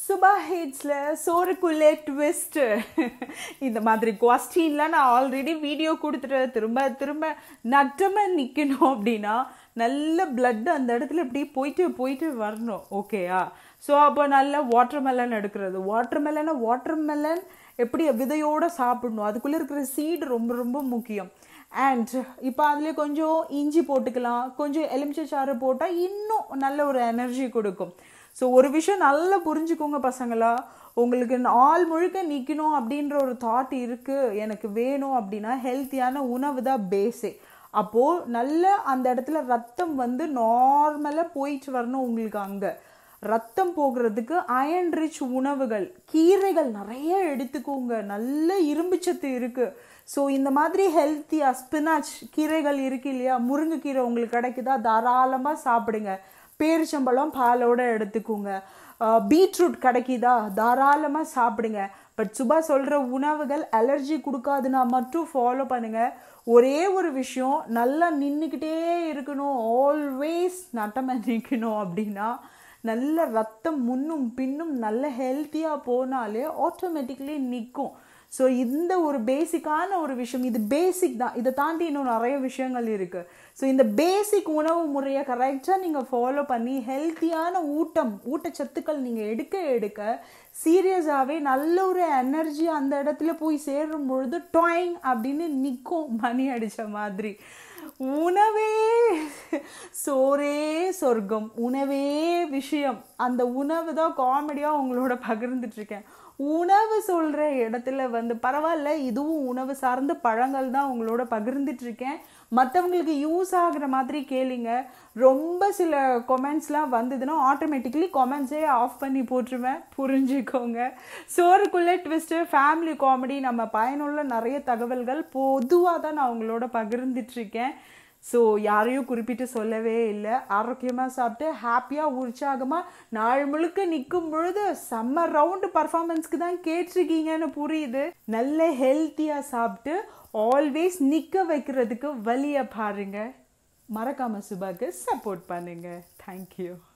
Subha ஹிட்ஸில் சோறுக்குள்ளே twist இந்த மாதிரி கொஸ்டின்லாம் நான் ஆல்ரெடி வீடியோ கொடுத்துட்டு திரும்ப திரும்ப நட்டமாக நிற்கணும் அப்படின்னா நல்ல blood அந்த இடத்துல இப்படி போயிட்டு போயிட்டு வரணும் ஓகேயா ஸோ அப்போ நல்ல வாட்டர் மெலன் எடுக்கிறது வாட்டர் மெலனை வாட்டர் மெலன் எப்படி விதையோடு சாப்பிடணும் அதுக்குள்ளே இருக்கிற சீடு ரொம்ப ரொம்ப முக்கியம் அண்ட் இப்போ அதுலேயே கொஞ்சம் இஞ்சி போட்டுக்கலாம் கொஞ்சம் எலுமிச்சை சாறு போட்டால் இன்னும் நல்ல ஒரு எனர்ஜி கொடுக்கும் ஸோ ஒரு விஷயம் நல்லா புரிஞ்சுக்கோங்க பசங்களா உங்களுக்கு நாள் முழுக்க நிற்கணும் அப்படின்ற ஒரு தாட் இருக்குது எனக்கு வேணும் அப்படின்னா ஹெல்த்தியான உணவு தான் பேஸே அப்போது நல்ல அந்த இடத்துல ரத்தம் வந்து நார்மலாக போயிட்டு வரணும் உங்களுக்கு அங்கே ரத்தம் போகிறதுக்கு அயன் ரிச் உணவுகள் கீரைகள் நிறைய எடுத்துக்கோங்க நல்ல இரும்புச்சத்து இருக்குது ஸோ இந்த மாதிரி ஹெல்த்தியாக ஸ்பினாச் கீரைகள் இருக்கு இல்லையா முருங்கைக்கீரை உங்களுக்கு கிடைக்குதா தாராளமாக சாப்பிடுங்க பேரிச்சம்பழம் பாலோட எடுத்துக்கோங்க பீட்ரூட் கிடைக்குதா தாராளமாக சாப்பிடுங்க பட் சுபா சொல்கிற உணவுகள் அலர்ஜி கொடுக்காதுன்னா மட்டும் ஃபாலோ பண்ணுங்க ஒரே ஒரு விஷயம் நல்லா நின்றுக்கிட்டே இருக்கணும் ஆல்வேஸ் நட்டமாக நிற்கணும் அப்படின்னா நல்ல ரத்தம் முன்னும் பின்னும் நல்ல ஹெல்த்தியாக போனாலே ஆட்டோமேட்டிக்லி நிற்கும் ஸோ இந்த ஒரு பேசிக்கான ஒரு விஷயம் இது பேசிக் தான் இதை தாண்டி இன்னும் நிறைய விஷயங்கள் இருக்குது ஸோ இந்த பேசிக் உணவு முறையை கரெக்டாக நீங்கள் ஃபாலோ பண்ணி ஹெல்த்தியான ஊட்டம் ஊட்டச்சத்துக்கள் நீங்கள் எடுக்க எடுக்க சீரியஸாகவே நல்ல ஒரு எனர்ஜி அந்த இடத்துல போய் சேரும் பொழுது டாயிங் அப்படின்னு நிற்கும் மணி அடித்த மாதிரி உணவே சோரே சொர்க்கம் உணவே விஷயம் அந்த உணவு தான் காமெடியாக உங்களோட பகிர்ந்துட்டு இருக்கேன் உணவு சொல்கிற இடத்துல வந்து பரவாயில்ல இதுவும் உணவு சார்ந்த பழங்கள் தான் உங்களோட பகிர்ந்துட்டு இருக்கேன் மற்றவங்களுக்கு யூஸ் ஆகுற மாதிரி கேளுங்க ரொம்ப சில கொமெண்ட்ஸ்லாம் வந்ததுன்னா ஆட்டோமேட்டிக்லி கொமெண்ட்ஸே ஆஃப் பண்ணி போட்டுருவேன் புரிஞ்சுக்கோங்க சோறுக்குள்ளே ட்விஸ்ட்டு ஃபேமிலி காமெடி நம்ம பயனுள்ள நிறைய தகவல்கள் பொதுவாக தான் நான் உங்களோட பகிர்ந்துட்டு இருக்கேன் ஸோ யாரையும் குறிப்பிட்டு சொல்லவே இல்லை ஆரோக்கியமாக சாப்பிட்டு ஹாப்பியாக உற்சாகமாக நாள் முழுக்க நிற்கும் பொழுது செம்ம ரவுண்டு பர்ஃபார்மன்ஸ்க்கு தான் கேட்டிருக்கீங்கன்னு புரியுது நல்ல ஹெல்த்தியாக சாப்பிட்டு ஆல்வேஸ் நிற்க வைக்கிறதுக்கு வழியை பாருங்க மறக்காம சுபாக்கு சப்போர்ட் பண்ணுங்க தேங்க்யூ